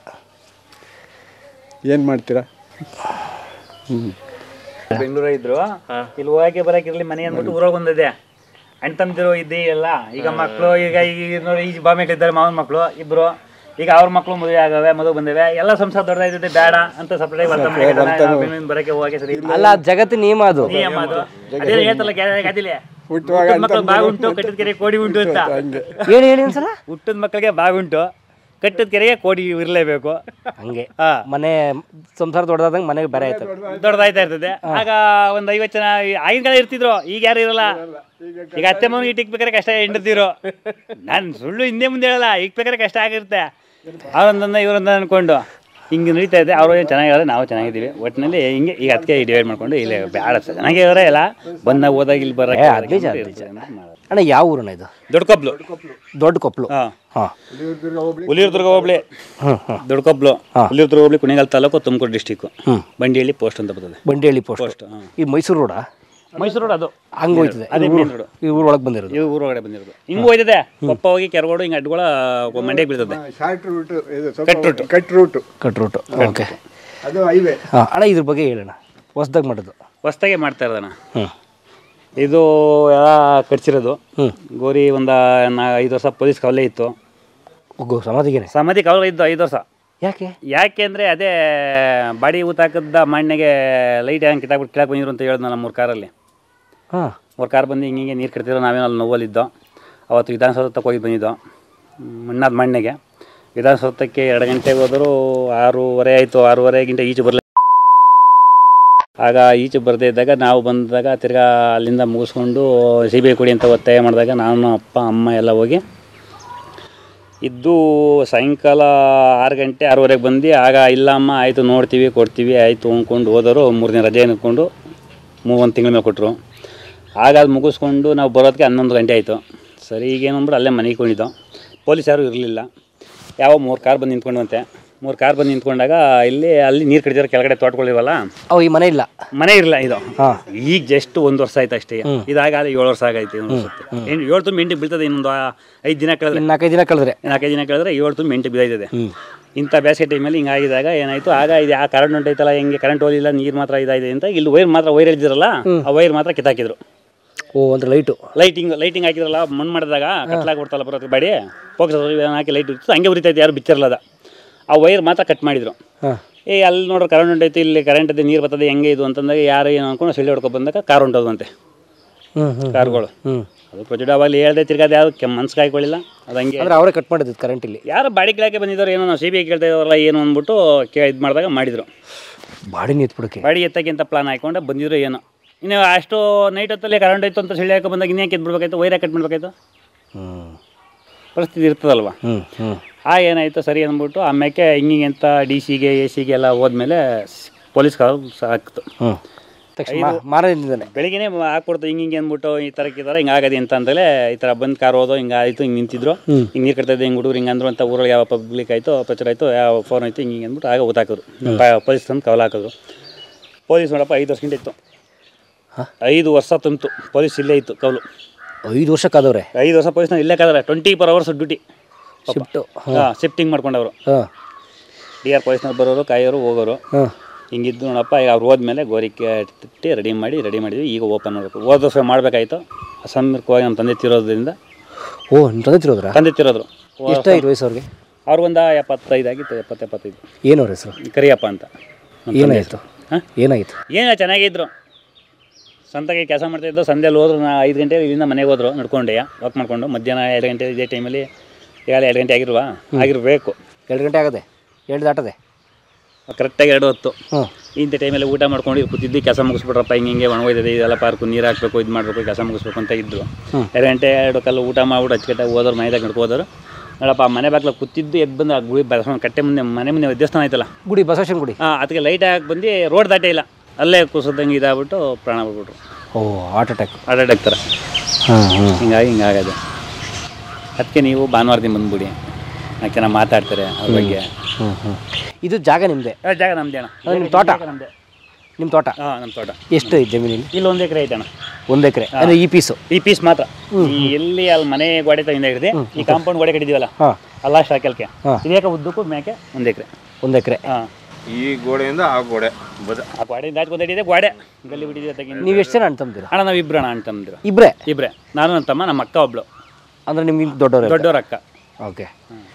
ಏನು ಮಾಡ್ತೀರಾ ಹ್ಞೂ ಬೆಂಗಳೂರ ಇದ್ರು ಇಲ್ಲಿ ಹೋಗಕ್ಕೆ ಬರಕ್ಕೆ ಇರ್ಲಿ ಮನೆ ಅಂದ್ಬಿಟ್ಟು ಊರಾಗ ಬಂದಿದೆ ಅಣ್ಣ ತಮ್ಮದಿರು ಇದ್ದೇ ಇಲ್ಲ ಈಗ ಮಕ್ಕಳು ಈಗ ಈಗ ನೋಡಿ ಈ ಬಾಮೆ ಇದ್ದಾರೆ ಮಾವನ ಮಕ್ಕಳು ಇಬ್ರು ಈಗ ಅವ್ರ ಮಕ್ಕಳು ಮದುವೆ ಆಗವೆ ಮದುವೆ ಬಂದಿವೆ ಎಲ್ಲ ಸಂಸಾರ ದೊಡ್ಡದಾಗಿದೆ ಬೇಡ ಅಂತ ಸಪ್ರೇಟ್ ಬೆಂಗಳೂರಿಂದ ಬರಕ್ಕೆ ಹೋಗಕ್ಕೆ ಸರಿ ಇಲ್ಲ. ಅಲ್ಲ ಜಗತ್ತಿನ ನಿಯಮ ಅದು ನಿಯಮ ಅದು ಅದೇ ಹೇಳ್ತಲ್ಲ ಗಾದಿಲೆ ಹುಟ್ಟುವಾಗ ಮಕ್ಕಳು ಬಾಗುಂಟು ಕಟ್ಟಿದ ಕೆರೆ ಕೋಡಿ ಉಂಟು ಅಂತ ಹಂಗೆ ಏನು ಹೇಳಿ ಒಂದ್ಸಲ ಹುಟ್ಟಿದ ಮಕ್ಕಳಿಗೆ ಬಾಗುಂಟು ಕಟ್ಟಿದ ಕೆರೆಗೆ ಕೋಡಿ ಇರಲೇಬೇಕು ಹಂಗೆ ಹಾ ಮನೆ ಸಂಸಾರ ದೊಡ್ಡದಾದಂಗೆ ಮನೆಗೆ ಬೇರೆ ಆಯ್ತು ದೊಡ್ಡದಾಯ್ತಾ ಇರ್ತದೆ ಆಗ ಒಂದ್ ಐವತ್ತು ಜನ ಆಗಿನ ಕಾಲ ಇರ್ತಿದ್ರು ಈಗ ಯಾರು ಇರಲ್ಲ ಈಗ ಅತ್ತೆ ಮಗನಿಗೆ ಇಟ್ಟಿಕ್ಬೇಕಾದ್ರೆ ಕಷ್ಟ ಹೆಂಡತಿರು ನಾನು ಸುಳ್ಳು ಹಿಂದೆ ಮುಂದೆ ಹೇಳಲ್ಲ ಇಕ್ಬೇಕಾದ್ರೆ ಕಷ್ಟ ಆಗಿರುತ್ತೆ ಅವರೊಂದೊಂದ ಇವರೊಂದ ಅನ್ಕೊಂಡು ಹಿಂಗೆ ನಡೀತಾ ಇದೆ ಅವರು ಏನು ಚೆನ್ನಾಗಿದ್ದಾರೆ ನಾವು ಚೆನ್ನಾಗಿದ್ದೀವಿ ಒಟ್ಟಿನಲ್ಲಿ ಹಿಂಗೆ ಈಗ ಅದಕ್ಕೆ ಡಿವೈಡ್ ಮಾಡ್ಕೊಂಡು ಇಲ್ಲಿ ಬೇಡ ಚೆನ್ನಾಗಿದ್ದಾರೆ ಎಲ್ಲ ಬಂದಾಗ ಹೋದಾಗ ಇಲ್ಲಿ ಬರೋಕೆ ಅದ್ ನಿಜ, ಅದ್ ನಿಜ. ಅಣ್ಣ ಯಾವ ಊರಣ್ಣ ಇದು ದೊಡ್ಡ ಕಬ್ಲು ದೊಡ್ಡ ಕೊಪ್ಪಲು ಹಾಂ ಹಾಂ ಹುಲಿಯೂರ್ದುರ್ಗ ಹೋಬಳಿ ಹ್ಞೂ ಹ್ಞೂ ದೊಡ್ಡ ಕಬ್ಲು ಹುಲಿಯೂರ್ದುರ್ಗ ಹೋಬಳಿ ಕುಣಿಗಲ್ ತಾಲೂಕು ತುಮಕೂರು ಡಿಸ್ಟಿಕ್ಕು ಹ್ಞೂ ಬಂಡಿಹಳ್ಳಿ ಪೋಸ್ಟ್ ಅಂತ ಬರ್ತದೆ ಬಂಡಿಹಳ್ಳಿ ಪೋಸ್ಟ್ ಪೋಸ್ಟ್ ಹಾಂ ಈ ಮೈಸೂರು ರೋಡಾ ಮೈಸೂರು ರೋಡ್ ಅದು ಹಂಗೆ ಹೋಯ್ತದೆ ಅದೇ ಈ ಮೇನ್ ಊರು- ರೋಡು ಈ ಊರೊಳಗೆ ಬಂದಿರೋದು ಇವು ಊರೊಳಗಡೆ ಬಂದಿರೋದು ಹಿಂಗೆ ಹೋಯ್ತದೆ ಕೊಪ್ಪ ಹೋಗಿ ಕೆರಗೋಡು ಹಿಂಗೆ ಅಡ್ಗಳ ಮಂಡ್ಯಕ್ಕೆ ಬೀಳ್ತದೆ ಶಾರ್ಟ್ ರೂಟು ಇದು ಕಟ್ ರೂಟು. ಸ್ವಲ್ಪ cut route cut route okay ಅದು ಹೈವೇ ಹಾಂ ಅಣ್ಣ ಇದ್ರ ಬಗ್ಗೆ ಹೇಳೋಣ ಹೊಸ್ದಾಗಿ ಮಾಡೋದು ಹೊಸ್ದಾಗೆ ಮಾಡ್ತಾ ಇರೋದಣ್ಣ ಹ್ಞೂ ಇದು ಎಲ್ಲ ಕಟ್ಸಿರೋದು ಹ್ಞೂ ಗೋರಿ ಒಂದು ನಾ ಐದು ವರ್ಷ ಪೊಲೀಸ್ ಕವಲೆ ಇತ್ತು ಒಗ್ಗೋ ಸಮಾಧಿಗೆನೆ ಸಮಾಧಿ ಕವಲೆ ಇದ್ದು ಐದು ವರ್ಷ ಯಾಕೆ ಯಾಕೆ ಅಂದರೆ ಅದೇ ಬಾಡಿ ಊತ ಹಾಕಿದ್ದ ಮಣ್ಣಿಗೆ ಲೈಟ್ ಹಂಗೆ ಕಿತ್ತಾಕ್ಬಿಟ್ಟು ಕೆಳಗೆ ಬಂದಿರು ಅಂತ ಹೇಳಿದ್ನಲ್ಲ ಮೂರು ಕಾರಲ್ಲಿ ಹಾಂ ಮೂರು ಕಾರ್ ಬಂದು ಹಿಂಗೆ ಹಿಂಗೆ ನೀರು ಕಟ್ತಿರೋ ನಾವೇನೋ ಅಲ್ಲಿ ನೋವಲ್ಲಿದ್ದೋ ಅವತ್ತು ವಿಧಾನಸೌಧಕ್ಕೆ ಹೋಗಿ ಬಂದಿದ್ದೋ ಮಣ್ಣಾದ ಮಣ್ಣಿಗೆ ವಿಧಾನಸೌಧಕ್ಕೆ ಎರಡು ಗಂಟೆಗೆ ಹೋದರೂ ಆರೂವರೆ ಆಯಿತು ಆರೂವರೆ ಗಂಟೆ ಈಚೆ ಬರಲಿ ಆಗ ಈಚೆ ಬರದೇ ಇದ್ದಾಗ ನಾವು ಬಂದಾಗ ತಿರ್ಗಾ ಅಲ್ಲಿಂದ ಮುಗಿಸ್ಕೊಂಡು ಸಿ ಬಿ ಐ ಕೊಡಿ ಅಂತ ಒತ್ತಾಯ ಮಾಡಿದಾಗ ನಾನು ಅಪ್ಪ ಅಮ್ಮ ಎಲ್ಲ ಹೋಗಿ ಇದ್ದು ಸಾಯಂಕಾಲ ಆರು ಗಂಟೆ ಆರೂವರೆಗೆ ಬಂದು ಆಗ ಇಲ್ಲಮ್ಮ ಆಯಿತು ನೋಡ್ತೀವಿ ಕೊಡ್ತೀವಿ ಆಯಿತು ಅಂದ್ಕೊಂಡು ಹೋದರು ಮೂರು ದಿನ ರಜೆ ನಿಂತ್ಕೊಂಡು ಮೂ ಒಂದು ತಿಂಗಳ ಮೇಲೆ ಕೊಟ್ಟರು ಆಗ ಅದು ಮುಗಿಸ್ಕೊಂಡು ನಾವು ಬರೋದಕ್ಕೆ ಹನ್ನೊಂದು ಗಂಟೆ ಆಯಿತು ಸರಿ ಈಗೇನು ಅಂದ್ಬಿಟ್ಟು ಅಲ್ಲೇ ಮನೆಗೆ ಕೊಂಡಿದ್ದೋ ಪೊಲೀಸ್ ಯಾರೂ ಇರಲಿಲ್ಲ ಯಾವ ಮೂರು ಕಾರ್ ಬಂದು ನಿಂತ್ಕೊಂಡಂತೆ ಮೂರು ಕಾರ್ ಬಂದು ನಿಂತ್ಕೊಂಡಾಗ ಇಲ್ಲಿ ಅಲ್ಲಿ ನೀರು ಕಡಿದಿರೋ ಕೆಳಗಡೆ ತೋಟಗಳಿವಲ್ಲ ಅವು ಈ ಮನೆ ಇಲ್ಲ ಮನೆ ಇರಲ್ಲ ಇದು ಹಾಂ ಈಗ ಜಸ್ಟ್ ಒಂದು ವರ್ಷ ಆಯ್ತು ಅಷ್ಟೇ ಇದಾಗ ಏಳು ವರ್ಷ ಆಗೈತೆ ಏಳು ಏಳು ತುಂಬ ಎಂಟಿಗೆ ಬೀಳ್ತದೆ ಇನ್ನೊಂದು ಐದು ದಿನ ಕಳೆದ್ರೆ ಇನ್ನು ನಾಲ್ಕೈದು ದಿನ ಕಳೆದ್ರೆ ನಾಲ್ಕೈದು ದಿನ ಕಳೆದ್ರೆ ಏಳು ತುಂಬ ಎಂಟು ಬಿದ್ದೈತದೆ ಇಂಥ ಬೇಸಿಗೆ ಟೈಮಲ್ಲಿ ಹಿಂಗಾಗಿದಾಗ ಏನಾಯಿತು ಆಗ ಇದು ಆ ಕರೆಂಟ್ ಹೊಂಟೈತಲ್ಲ ಹೆಂಗೆ ಕರೆಂಟ್ ಹೋಗಿಲ್ಲ ನೀರು ಮಾತ್ರ ಇದಾಗಿದೆ ಅಂತ ಇಲ್ಲಿ ವೈರ್ ಮಾತ್ರ ವೈರ್ ಎಳ್ದಿರಲ್ಲ ಆ ವೈರ್ ಮಾತ್ರ ಕಿತ್ತಾಕಿದ್ರು ಓ ಅಂದ್ರೆ ಲೈಟು ಲೈಟಿಂಗ್ ಲೈಟಿಂಗ್ ಹಾಕಿದ್ರಲ್ಲ ಮಣ್ಣು ಮಾಡಿದಾಗ ಕತ್ಲಾಗಿ ಕೊಡ್ತಲ್ಲ ಬರೋದು ಬಾಡಿ ಫೋಕಸ್ ಹಾಕಿ ಲೈಟ್ ಇತ್ತು ಹಂಗೆ ಉರಿತೈತೆ ಯಾರು ಬಿಚ್ಚಿರಲ್ಲ ಅದು ಆ ವೈರ್ ಮಾತ್ರ ಕಟ್ ಮಾಡಿದ್ರು ಹಾಂ ಏ ಅಲ್ಲಿ ನೋಡ್ರಿ ಕರೆಂಟ್ ಹೊಂಟೈತಿ ಇಲ್ಲಿ ಕರೆಂಟ್ ಇದೆ ನೀರು ಬರ್ತದೆ ಹೆಂಗೆ ಇದು ಅಂತಂದಾಗ ಯಾರು ಏನು ಅನ್ಕೊಂಡು ಸಿಳ್ಳೆ ಹೊಡ್ಕೊಂಡು ಬಂದಾಗ ಕಾರ್ ಹೊಂಟೋದಂತೆ ಹ್ಞೂ ಹ್ಞೂ ಕಾರ್ಗಳು ಹ್ಞೂ ಅದು ಪ್ರೊಜೆಕ್ಟ್ ಅವಾಗಲಿ ಹೇಳ್ದೆ ತಿರ್ಗಾದ ಯಾರು ಕೆಮ್ಮ ಮನ್ಸು ಕಾಯ್ಕೊಳ್ಳಿಲ್ಲ ಅದು ಹಂಗೆ ಅಂದ್ರೆ ಅವರೇ ಕಟ್ ಮಾಡಿದ್ದು ಕರೆಂಟ್ ಇಲ್ಲಿ ಯಾರು ಬಾಡಿ ಕೇಳಕ್ಕೆ ಬಂದಿದ್ದವ್ರು ಏನೋ ನಾವು ಸಿ ಬಿ ಐ ಕೇಳ್ತಾ ಇದ್ದಾರಲ್ಲ ಏನು ಅಂದ್ಬಿಟ್ಟು ಕೇ ಇದು ಮಾಡಿದಾಗ ಮಾಡಿದ್ರು ಬಾಡಿ ನಿಂತ್ಬಿಡಕ್ಕೆ ಬಾಡಿ ಎತ್ತಕ್ಕೆ ಅಂತ ಪ್ಲಾನ್ ಹಾಕೊಂಡು ಬಂದಿದ್ರು ಏನೋ ಇನ್ನು ಅಷ್ಟು ನೈಟ್ ಹೊತ್ತಲ್ಲಿ ಕರೆಂಟ್ ಇತ್ತು ಅಂತ ಸಿಳ್ಳೆ ಹಾಕಿ ಬಂದಾಗ ಇನ್ನೇಕೆ ಎದ್ಬಿಡ್ಬೇಕಾಯ್ತು ವೈರ್ ಕಟ್ ಮಾಡ್ಬೇಕಾಯ್ತು ಹ್ಞೂ ಪರಿಸ್ಥಿತಿ ಇರ್ತದಲ್ವ ಹ್ಞೂ ಹ್ಞೂ ಆ ಏನಾಯಿತು ಸರಿ ಅಂದ್ಬಿಟ್ಟು ಆಮ್ಯಾಕೆ ಹಿಂಗಿಂಗೆ ಅಂತ ಡಿ ಸಿಗೆ ಎ ಸಿಗೆ ಎಲ್ಲ ಹೋದ್ಮೇಲೆ ಪೊಲೀಸ್ ಕಾಲ್ ಸಾಕ್ತು ಹ್ಞೂ ತಕ್ಷಣ ಮಾರದಿಂದಾನೆ ಬೆಳಿಗ್ಗೆನೇ ಹಾಕ್ಬಿಡ್ತು ಹಿಂಗೆ ಹಿಂಗೆ ಅಂದ್ಬಿಟ್ಟು ಈ ಥರಕ್ಕೆ ಈ ಥರ ಹಿಂಗೆ ಆಗದೆ ಅಂತ ಅಂದಲೇ ಈ ಥರ ಬಂದು ಕಾರ್ ಹೋದೋ ಹಿಂಗೆ ಆಯಿತು ಹಿಂಗೆ ನಿಂತಿದ್ರು ಹಿಂಗೆ ನೀರು ಕಟ್ತಾ ಹಿಂಗೆ ಹುಡುಗರು ಹಿಂಗೆ ಅಂದ್ರು ಅಂತ ಊರಲ್ಲಿ ಯಾವ ಪಬ್ಲಿಕ್ ಆಯಿತು ಪ್ರಚಾರ ಆಯಿತು ಯಾವ ಫೋನ್ ಆಯಿತು ಹಿಂಗೆ ಹಿಂಗೆ ಅಂದ್ಬಿಟ್ಟು ಆಗ ಗೊತ್ತಾಕಿದ್ರು ಪೊಲೀಸ್ ತಂದು ಕವಲ ಹಾಕಿದ್ರು ಪೊಲೀಸ್ ನೋಡಪ್ಪ ಐದು ವರ್ಷ ಇತ್ತು ಐದು ವರ್ಷ ತುಂಬಿತು ಪೊಲೀಸ್ ಇಲ್ಲೇ ಇತ್ತು ಕವಲು ಐದು ವರ್ಷಕ್ಕಾದವ್ರೆ ಐದು ವರ್ಷ ಪೊಲೀಸ್ನ ಇಲ್ಲೇ ಕಾದ್ರೆ twenty four hours duty shift ಹಾಂ ಶಿಫ್ಟಿಂಗ್ ಮಾಡ್ಕೊಂಡವರು ಹಾಂ ಡಿ ಆರ್ ಪೊಲೀಸ್ನವ್ರು ಬರೋರು ಕಾಯೋರು ಹೋಗೋರು ಹಾಂ ಹಿಂಗಿದ್ದು ನೋಡಪ್ಪ ಈಗ ಅವ್ರು ಹೋದ್ಮೇಲೆ ಗೋರಿಕೆ ತಿಟ್ಟಿ ರೆಡಿ ಮಾಡಿ ರೆಡಿ ಮಾಡಿದ್ವಿ ಈಗ ಓಪನ್ ಮಾಡಬೇಕು ಹೋದ ವರ್ಷ ಮಾಡಬೇಕಾಯ್ತು ಅಸಂಬರ್ಕವಾಗಿ ನಮ್ಮ ತಂದೆ ತಿರೋದ್ರಿಂದ ಓ ನಿಮ್ಮ ತಂದೆ ತಿರೋದ್ರ ತಂದೆ ತಿರೋದ್ರು ಎಷ್ಟಾಯ್ತು ವಯಸ್ಸು ಅವ್ರಿಗೆ ಅವ್ರಿಗೊಂದು ಎಪ್ಪತ್ತೈದು ಆಗಿತ್ತು ಎಪ್ಪತ್ತು ಎಪ್ಪತ್ತೈದು ಏನು ಅವ್ರ ಹೆಸರು ಕರಿಯಪ್ಪ ಅಂತ ನಮ್ಮ ತಂದೆ ಏನಾಯಿತು ಹಾಂ ಏನಾಯಿತು ಏನೋ ಚೆನ್ನಾಗಿದ್ರು ಸಂತಾಗೆ ಕೆಲಸ ಮಾಡ್ತಾಯಿದ್ದು ಸಂಧ್ಯೆಲ್ಲಿ ಹೋದ್ರು ನಾ ಐದು ಗಂಟೆ ಇಲ್ಲಿಂದ ಮನೆಗೆ ಹೋದ್ರು ನಡ್ಕೊಂಡೆ ವಾಕ್ ಮಾಡ್ಕೊಂಡು ಮಧ್ಯಾಹ್ನ ಎರಡು ಗಂಟೆ ಇದೇ ಟೈಮಲ್ಲಿ ಈಗ ಎರಡು ಗಂಟೆ ಆಗಿರುವ ಆಗಿರಬೇಕು ಎರಡು ಗಂಟೆ ಆಗದೆ ಎರಡು ದಾಟದೆ ಕರೆಕ್ಟಾಗಿ ಎರಡು ಹೊತ್ತು ಹ್ಞೂ ಇಂಥ ಟೈಮಲ್ಲಿ ಊಟ ಮಾಡ್ಕೊಂಡು ಕೂತಿದ್ದು ಕೆಲಸ ಮುಗಿಸ್ಬಿಟ್ರಪ್ಪ ಹಿಂಗೆ ಹಿಂಗೆ ಒಣಗೋಯ್ತದೆ ಇದೆಲ್ಲ ಪಾರ್ಕು ನೀರು ಹಾಕಬೇಕು ಇದು ಮಾಡಬೇಕು ಕೆಲಸ ಮುಗಿಸ್ಬೇಕು ಅಂತ ಇದ್ದು ಎರಡು ಗಂಟೆ ಎರಡು ಕಲ್ಲು ಊಟ ಮಾಡ್ಬಿಟ್ಟು ಅಚ್ಚುಕಟ್ಟಾಗಿ ಹೋದವ್ರು ಮನೆದಾಗ ನಡ್ಕೋದ್ರು ನೋಡಪ್ಪ ಮನೆ ಬಾಗ್ಲ ಕೂತಿದ್ದು ಎದ್ದು ಬಂದು ಆ ಗುಡಿ ಬಸವನ ಕಟ್ಟೆ ಮುಂದೆ ಮನೆ ಮುಂದೆ ದೇವಸ್ಥಾನ ಆಯ್ತಲ್ಲ ಗುಡಿ ಬಸವೇಶ್ವರ ಗುಡಿ ಹಾಂ ಅದಕ್ಕೆ ಲೈಟ್ ಹಾಕಿ ಬಂದು ರೋಡ್ ದಾಟೇ ಇಲ್ಲ ಅಲ್ಲೇ ಕುಸದಂಗೆ ಇದಾಗ್ಬಿಟ್ಟು ಪ್ರಾಣ ಬಿಟ್ಬಿಟ್ರು ಓ ಹಾರ್ಟ್ ಅಟ್ಯಾಕ್ ಹಾರ್ಟ್ ಅಟ್ಯಾಕ್ ಥರ ಹಾಂ ಹಾಂ ಹಿಂಗಾಗಿ ಹಿಂಗಾಗದೆ ಅದಕ್ಕೆ ನೀವು ಭಾನುವಾರ ದಿನ ಬಂದ್ಬಿಡಿ ನಾಲ್ಕು ಜನ ಮಾತಾಡ್ತಾರೆ ಅದ್ರ ಬಗ್ಗೆ ಹ್ಞೂ ಹ್ಞೂ ಇದು ಜಾಗ ನಿಮ್ಮದೇ ಆ, ಜಾಗ ನಮ್ದೇ ಅಣ್ಣ ಅದು ನಿಮ್ಮ ತೋಟ? ನಮ್ಮದೇ ನಿಮ್ಮ ತೋಟ ಹಾಂ ನಮ್ಮ ತೋಟ ಎಷ್ಟು ಐತೆ ಜಮೀನಿಲ್ಲಿ ಇಲ್ಲಿ ಒಂದು ಎಕರೆ ಐತೆ ಅಣ್ಣ ಒಂದು ಎಕರೆ ಅಂದರೆ ಈ ಪೀಸು ಈ ಪೀಸ್ ಮಾತ್ರ ಈ ಎಲ್ಲಿ ಅಲ್ಲಿ ಮನೆ ಗೋಡೆ ತಗೊಂಡ ಹಿಡಿದು ಈ ಕಾಂಪೌಂಡ್ ಗೋಡೆ ಕಟ್ಟಿದೀವಲ್ಲ ಹಾಂ ಅಲ್ಲ ಶಾಕೆಲ್ಕೆ ಹಾ. ಇದೇಕ ಉದ್ದಕ್ಕೂ ಮೇಕೆ ಒಂದು ಎಕರೆ ಒಂದು ಎಕರೆ ಹಾಂ ಈ ಗೋಡೆಯಿಂದ ಆ ಗೋಡೆ ಬದ ಆ ಗೋಡೆ ದಾಟ್ಕೊಂಡು ಹಿಡಿದೆ ಗೋಡೆ ಗಲ್ಲಿ ಬಿಟ್ಟಿದೆ ತೆಗಿ ನೀವು ಎಷ್ಟು ಜನ ಅಣ್ಣ ತಮ್ಮದಿರ ಅಣ್ಣ ನಾವು ಇಬ್ರು ಅಣ್ಣ ಅಣ್ಣ ತಮ್ಮದಿರು ಇಬ್ಬರೇ ಇಬ್ರೆ ನಾನು ನನ್ನ ತಮ್ಮ ನಮ್ಮ ಅಕ್ಕ ಒಬ್ಳು ಅಂದರೆ ನಿಮ್ಗೆ ದೊಡ್ಡವ್ರೆ ದೊಡ್ಡವ್ರ ಅಕ್ಕ ಓಕೆ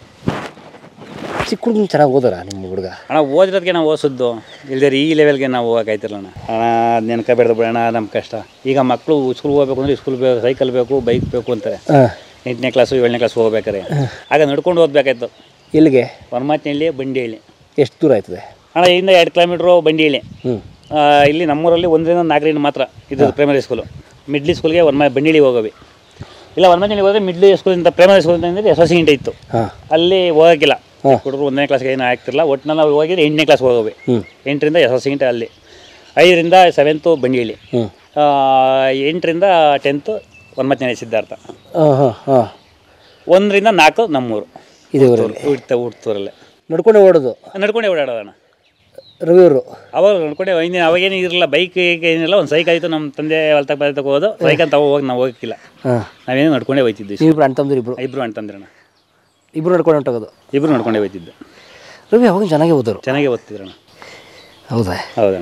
ಚಿಕ್ಕ ಹುಡುಗನ ಚೆನ್ನಾಗಿ ಓದೋರ ನಿಮ್ಮ ಹುಡುಗ ಅಣ್ಣ ಓದಿರೋದಕ್ಕೆ ನಾವು ಓದಿಸಿದ್ದು ಇಲ್ದೇ ಈ ಲೆವೆಲ್ಗೆ ನಾವು ಹೋಗಕ್ಕಾಯ್ತಿಲ್ಲ ಅಣ್ಣ ಅಣ್ಣ ನೆನ್ಕೋಬೇಡ್ದು ಬಿಡೋಣ ನಮ್ಮ ಕಷ್ಟ ಈಗ ಮಕ್ಕಳು ಸ್ಕೂಲ್ ಹೋಗ್ಬೇಕು ಅಂದರೆ ಸ್ಕೂಲ್ ಬೇಕು ಸೈಕಲ್ ಬೇಕು ಬೈಕ್ ಬೇಕು ಅಂತಾರೆ ಹಾಂ ಎಂಟನೇ ಕ್ಲಾಸು ಏಳನೇ ಕ್ಲಾಸ್ ಹೋಗ್ಬೇಕಾರೆ ಆಗ ನಡ್ಕೊಂಡು ಓದಬೇಕಾಯ್ತು ಎಲ್ಲಿಗೆ ವರ್ಮಾತ್ನಹಳ್ಳಿ ಬಂಡಿಹಳ್ಳಿ ಎಷ್ಟು ದೂರ ಆಯ್ತದೆ ಅಣ್ಣ ಇಲ್ಲಿಂದ ಎರಡು ಕಿಲೋಮೀಟ್ರು ಬಂಡಿಹಳ್ಳಿ ಹ್ಞೂ ಆ, ಇಲ್ಲಿ ನಮ್ಮೂರಲ್ಲಿ ಒಂದರಿಂದ ನಾಲ್ಕರಿಂದ ಮಾತ್ರ ಇದು ಪ್ರೈಮರಿ ಸ್ಕೂಲು ಮಿಡ್ಲಿ ಸ್ಕೂಲ್ಗೆ ಒನ್ ಬಂಡಿಳಿ ಹೋಗೋವಿ ಇಲ್ಲ ಒಂದನೇ ಹೋದರೆ ಮಿಡ್ಲಿ ಸ್ಕೂಲ್ ಅಂತ ಪ್ರೈಮರಿ ಸ್ಕೂಲ್ ಅಂತಂದರೆ ಎಸ್ ಎಸ್ ಸಿ ಇತ್ತು ಹಾಂ ಅಲ್ಲಿ ಹೋಗೋಕ್ಕಿಲ್ಲ ಹಾಂ. ಹುಡುಗರು ಒಂದನೇ ಕ್ಲಾಸ್ಗೆ ಏನು ಆಗ್ತಿರಲ್ಲ ಒಟ್ಟಿನಲ್ಲಿ ನಾವು ಹೋಗಿದ್ರೆ ಎಂಟನೇ ಕ್ಲಾಸ್ ಹೋಗೋವಿ ಹ್ಞೂ ಎಂಟರಿಂದ ಎಸ್ ಎಸ್ ಸಿ ಅಲ್ಲಿ ಐದರಿಂದ ಸೆವೆಂತು ಬಂಡಿಹಳ್ಳಿ ಹ್ಞೂ ಆ, ಎಂಟರಿಂದ ಟೆಂತು ಒಂಬತ್ತನೇ ಸಿದ್ಧಾರ್ಥ ಹಾಂ ಹಾಂ ಹಾಂ ಒಂದರಿಂದ ನಾಲ್ಕು ನಮ್ಮೂರು ಇದೇ ಊರಲ್ಲಿ ಹುಡ್ತ ಹುಡ್ತೂರಲ್ಲೇ ನಡ್ಕೊಂಡೆ ಓಡೋದು ನಡ್ಕೊಂಡೇ ಓಡಾಡೋದಣ್ಣ ರವಿಯವರು ಅವಾಗ ನಡ್ಕೊಂಡೆ ಇನ್ನೇನು ಅವಾಗೇನು ಇರಲಿಲ್ಲ ಬೈಕ್ ಏನಿಲ್ಲ ಒಂದು ಸೈಕಲ್ ಆಯಿತು ನಮ್ಮ ತಂದೆ ಹೊಲ್ತಕ್ಕೆ ಬಲ್ತಕ್ಕೆ ಹೋಗೋದು ಸೈಕಲ್ ತಗೋ ಹೋಗಿ ನಾವು ಹೋಗಿಲ್ಲ ಹಾಂ ನಾವೇನು ನಡ್ಕೊಂಡೇ ಹೋಯ್ತಿದ್ವಿ ನೀವಿಬ್ರು ಅಣ್ಣ ತಮ್ಮದಿರು ಇಬ್ಬರು ಇಬ್ರು ಅಂತಂದ್ರಣ್ಣ ಇಬ್ಬರು ನಡ್ಕೊಂಡು ಹೊಂಟೋಗೋದು ಇಬ್ರು ನಡ್ಕೊಂಡೇ ಹೋಯ್ತಿದ್ದೆ ರವಿ ಅವಾಗ ಚೆನ್ನಾಗೇ ಓದೋರು ಚೆನ್ನಾಗೇ ಓದ್ತಿದ್ರಣ್ಣ ಹೌದಾ ಹೌದಣ್ಣ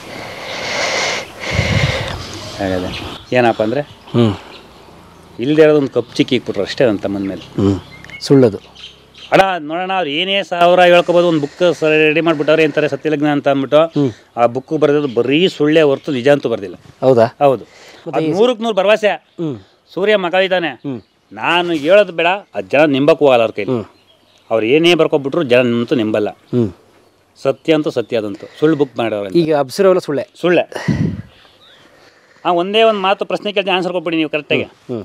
ಹಾಗಾದ್ರೆ ಏನಪ್ಪ ಅಂದರೆ ಹ್ಞೂ ಇಲ್ಲದೆ ಇರೋದು ಒಂದು ಕಪ್ ಚಿಕ್ಕಿ ಇಕ್ಬಿಟ್ರು ಅಷ್ಟೇ ನನ್ನ ತಮ್ಮನ ಮೇಲೆ ಹ್ಞೂ ಸುಳ್ಳದು ಅಣ್ಣ ನೋಡೋಣ ಅವ್ರು ಏನೇ ಸಾವಿರ ಹೇಳ್ಕೊಬೋದು ಒಂದು ಬುಕ್ ರೆಡಿ ಮಾಡಿಬಿಟ್ಟವ್ರೆ ಅಂತಾರೆ ಸತ್ಯಲಗ್ನ ಅಂತ ಅಂದ್ಬಿಟ್ಟು ಆ ಬುಕ್ ಬರೆದಿದ್ದು ಬರೀ ಸುಳ್ಳೆ ಹೊರತು ನಿಜ ಅಂತೂ ಬರ್ದಿಲ್ಲ ಹೌದಾ ಹೌದು ಅದು ನೂರಕ್ಕೆ ನೂರು ಭರವಸೆ ಹ್ಞೂ ಸೂರ್ಯ ಮಗ ಇದ್ದಾನೆ ಹ್ಞೂ ನಾನು ಹೇಳೋದು ಬೇಡ ಅದು ಜನ ನಿಂಬಕ್ಕೂ ಹೋಗಲ್ಲ ಅವ್ರ ಕೈಲಿ ಅವ್ರು ಏನೇ ಬರ್ಕೊಬಿಟ್ರು ಜನ ಅಂತೂ ನಿಂಬಲ್ಲ ಹ್ಞೂ ಸತ್ಯ ಅಂತೂ ಸತ್ಯ ಅದಂತೂ ಸುಳ್ಳು ಬುಕ್ ಮಾಡೋರು ಈಗ ಅಬ್ಸಿರೋಲ್ಲ ಸುಳ್ಳೆ ಸುಳ್ಳೆ ಆ ಒಂದೇ ಒಂದು ಮಾತು ಪ್ರಶ್ನೆ ಕೇಳ್ತೀನಿ ಆನ್ಸರ್ ಕೊಟ್ಬಿಡಿ ನೀವು ಕರೆಕ್ಟಾಗಿ ಹ್ಞೂ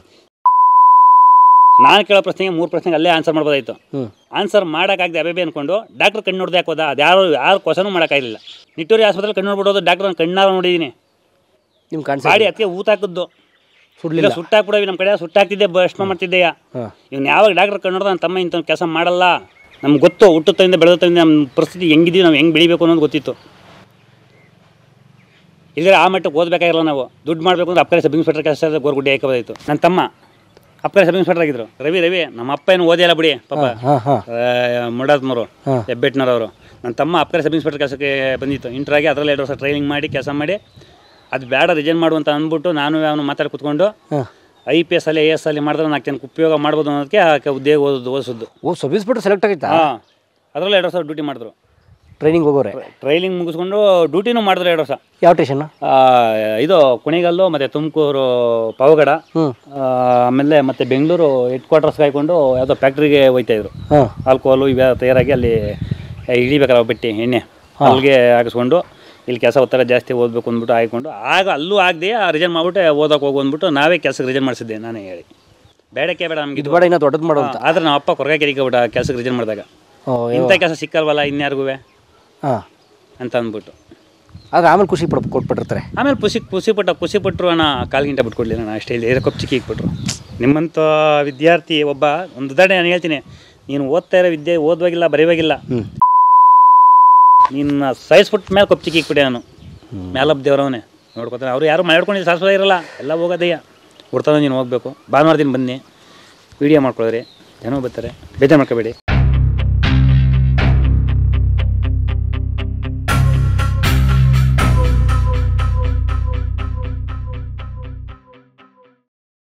ನಾನು ಕೇಳೋ ಪ್ರಶ್ನೆಗೆ ಮೂರು ಪ್ರಶ್ನೆಗೆ ಅಲ್ಲೇ ಆನ್ಸರ್ ಮಾಡ್ಬೋದಾಯ್ತು ಹ್ಞೂ ಆನ್ಸರ್ ಮಾಡೋಕ್ಕಾಗದೆ ಅಬೇಬಿ ಅಂದ್ಕೊಂಡು ಡಾಕ್ಟ್ರ್ ಕಣ್ಣು ನೋಡ್ದೆ ಹಾಕೋದ ಅದು ಯಾರು ಯಾರು ಕ್ವಶನು ಮಾಡೋಕ್ಕಾಗಲಿಲ್ಲ ನಿಟ್ಟೂರಿ ಆಸ್ಪತ್ರೆ ಕಣ್ಣು ನೋಡ್ಬಿಡೋದು ಡಾಕ್ಟ್ರ್ ನಾನು ಕಣ್ಣಾರ ನೋಡಿದ್ದೀನಿ ನಿಮ್ಮ ಕಾಣಿಸ ಗಾಡಿ ಅದಕ್ಕೆ ಊತ ಹಾಕಿದ್ದು ಸುಡ್ಲಿಲ್ಲ ಇಲ್ಲ ಸುಟ್ಟಾಕ್ಬಿಡವಿ ನಮ್ಮ ಕಡೆ ಸುಟ್ಟಾಕ್ತಿದ್ದೆ ಭಸ್ಮ ಮಾಡ್ತಿದ್ದೆಯ ಹಾಂ ಇವ್ನು ಯಾವಾಗ ಡಾಕ್ಟರ್ ಕಂಡು ನನ್ನ ತಮ್ಮ ಇಂಥ ಕೆಲಸ ಮಾಡಲ್ಲ ನಮ್ಗೆ ಗೊತ್ತು ಹುಟ್ಟುತ್ತಿಂದ ಬೆಳೆದ ನಮ್ಮ ಪರಿಸ್ಥಿತಿ ಹೆಂಗಿದೀವಿ ನಾವು ಹೆಂಗೆ ಬೆಳಿಬೇಕು ಅನ್ನೋದು ಗೊತ್ತಿತ್ತು ಇಲ್ಲದ್ರೆ ಆ ಮಟ್ಟಕ್ಕೆ ಓದಬೇಕಾಗಿರಲ್ಲ ನಾವು ದುಡ್ಡು ಮಾಡಬೇಕು ಅಂದ್ರೆ ಅಪ್ಪರೆ ಸಬ್ ಇನ್ಸ್ಪೆಕ್ಟರ್ ಕೆಲಸ ಗೋರ್ಗುಡ್ಡೆ ಹಾಕೋದಾಯ್ತು ನನ್ನ ತಮ್ಮ ಅಪ್ಪರೆ ಸಬ್ ಇನ್ಸ್ಪೆಕ್ಟರ್ ಆಗಿದ್ರು ರವಿ ರವಿ ನಮ್ಮ ಅಪ್ಪ ಏನು ಓದಿಲ್ಲ ಬಿಡಿ ಪಾಪ ಹಾಂ ಹಾಂ ಮುಡಾತ್ಮರು ಹಾಂ. ಹೆಬ್ಬೆಟ್ನರವರು ನನ್ನ ತಮ್ಮ ಅಪ್ಪರೆ ಸಬ್ ಇನ್ಸ್ಪೆಕ್ಟರ್ ಕೆಲಸಕ್ಕೆ ಬಂದಿತ್ತು ಇಂಟ್ರಾಗಿ ಅದರಲ್ಲಿ ಎರಡು ವರ್ಷ ಟ್ರೈನಿಂಗ್ ಮಾಡಿ ಕೆಲಸ ಮಾಡಿ ಅದು ಬೇಡ ರಿಜೈನ್ ಮಾಡು ಅಂತ ಅಂದ್ಬಿಟ್ಟು ನಾನು ಅವನು ಮಾತಾಡಿ ಕೂತ್ಕೊಂಡು ಹಾಂ ಐ ಪಿ ಎಸ್ ಅಲ್ಲಿ ಎ ಎಸ್ ಅಲ್ಲಿ ಮಾಡಿದ್ರೆ ನಾಲ್ಕು ಜನಕ್ಕೆ ಉಪಯೋಗ ಮಾಡ್ಬೋದು ಅನ್ನೋದಕ್ಕೆ ಆ ಉದ್ಯೋಗ ಓದೋದು ಓದಿಸೋದು ಓ ಸಬ್ ಇನ್ಸ್ಪೆಕ್ಟರ್ ಸೆಲೆಕ್ಟ್ ಆಗಿತ್ತಾ ಹಾಂ ಅದರಲ್ಲಿ ಎರಡು ವರ್ಷ ಡ್ಯೂಟಿ ಮಾಡಿದ್ರು ಟ್ರೈನಿಂಗ್ ಹೋಗೋರೆ ಟ್ರೈನಿಂಗ್ ಮುಗಿಸ್ಕೊಂಡು ಡ್ಯೂಟಿನೂ ಮಾಡಿದ್ರು ಎರಡು ವರ್ಷ ಯಾವ ಸ್ಟೇಷನ್ ಆ, ಇದು ಕುಣಿಗಲ್ಲು ಮತ್ತು ತುಮಕೂರು ಪಾವಗಡ ಹ್ಞೂ ಆ, ಆಮೇಲೆ ಮತ್ತೆ ಬೆಂಗಳೂರು ಹೆಡ್ ಕ್ವಾರ್ಟರ್ಸ್ ಕಾಯ್ಕೊಂಡು ಯಾವುದೋ ಫ್ಯಾಕ್ಟ್ರಿಗೆ ಹೋಯ್ತಾಯಿದ್ರು ಹಾಂ ಆಲ್ಕೋಹಾಲು ಇವೆ ತಯಾರಾಗಿ ಅಲ್ಲಿ ಇಳಿಬೇಕಲ್ಲ ಬಟ್ಟೆ ಎಣ್ಣೆ ಅಲ್ಲಿಗೆ ಹಾಕಿಸ್ಕೊಂಡು ಇಲ್ಲಿ ಕೆಲಸ ಒತ್ತಡ ಜಾಸ್ತಿ ಓದಬೇಕು ಅಂದ್ಬಿಟ್ಟು ಹಾಕೊಂಡು ಆಗ ಅಲ್ಲೂ ಆಗದೆ ರಿಜನ್ ಮಾಡ್ಬಿಟ್ಟು ಓದಕ್ಕೆ ಹೋಗು ಅಂದ್ಬಿಟ್ಟು ನಾವೇ ಕೆಲಸಕ್ಕೆ ರಿಜನ್ ಮಾಡಿಸಿದ್ದೆ ನಾನೇ ಹೇಳಿ ಬೇಡಕ್ಕೆ ಬೇಡ ನಮ್ಗೆ ಇದು ಬೇಡ ಇನ್ನೂ ದೊಡ್ಡದು ಮಾಡು ಅಂತ ಆದ್ರೆ ನಮ್ಮ ಅಪ್ಪ ಕೊರಗ ಕೆರಿಕೆ ಕೆಲಸಕ್ಕೆ ರಿಜನ್ ಮಾಡಿದಾಗ ಓ ಇಂಥ ಕೆಲಸ ಸಿಕ್ಕಲ್ವಲ್ಲ ಇನ್ಯಾರಿಗೂ ಹಾಂ ಅಂತ ಅಂದ್ಬಿಟ್ಟು ಆದ್ರೆ ಆಮೇಲೆ ಖುಷಿ ಪಡ್ ಕೊಟ್ಬಿಟ್ಟಿರ್ತಾರೆ ಆಮೇಲೆ ಖುಷಿ ಖುಷಿ ಪಟ್ಟ ಖುಷಿ ಪಟ್ಟರು ಅಣ್ಣ ಕಾಲು ಗಂಟೆ ಬಿಟ್ಕೊಡ್ಲಿಲ್ಲ ನಾನು ಅಷ್ಟೇ ಇಲ್ಲಿ ಕಪ್ ಚಿಕ್ಕಿ ಇಕ್ಬಿಟ್ರು ನಿಮ್ಮಂಥ ವಿದ್ಯಾರ್ಥಿ ಒಬ್ಬ ಒಂದು ಉದಾಹರಣೆ ನಾನು ಹೇಳ್ತೀನಿ ನೀನು ಓದ್ತಾ ಇರೋ ವಿದ್ಯೆ ಓದುವಾಗಿಲ್ಲ ಬರೆಯುವಾಗಿಲ್ಲ ಹ್ಞೂ ನಿನ್ನ ಸಹಿಸ್ಬಿಟ್ಟು ಮೇಲೆ ಕಪ್ ಚಿಕ್ಕಿ ಇಕ್ಬಿಟ್ಟೆ ನಾನು ಮೇಲಪ್ಪ ದೇವ್ರವನೇ ನೋಡ್ಕೊತಾನೆ ಅವ್ರು ಯಾರು ಮಾಡ್ಕೊಂಡಿದ್ದು ಶಾಶ್ವತ ಇರಲ್ಲ ಎಲ್ಲ ಹೋಗೋದಯ್ಯ ಬಿಡ್ತಾನೆ ನೀನು ಹೋಗ್ಬೇಕು ಭಾನುವಾರ ದಿನ ಬನ್ನಿ ವಿಡಿಯೋ ಮಾಡ್ಕೊಳ್ರಿ ಜನ ಬರ್ತಾರೆ ಬೇಜಾರು ಮಾಡ್ಕೋಬೇಡಿ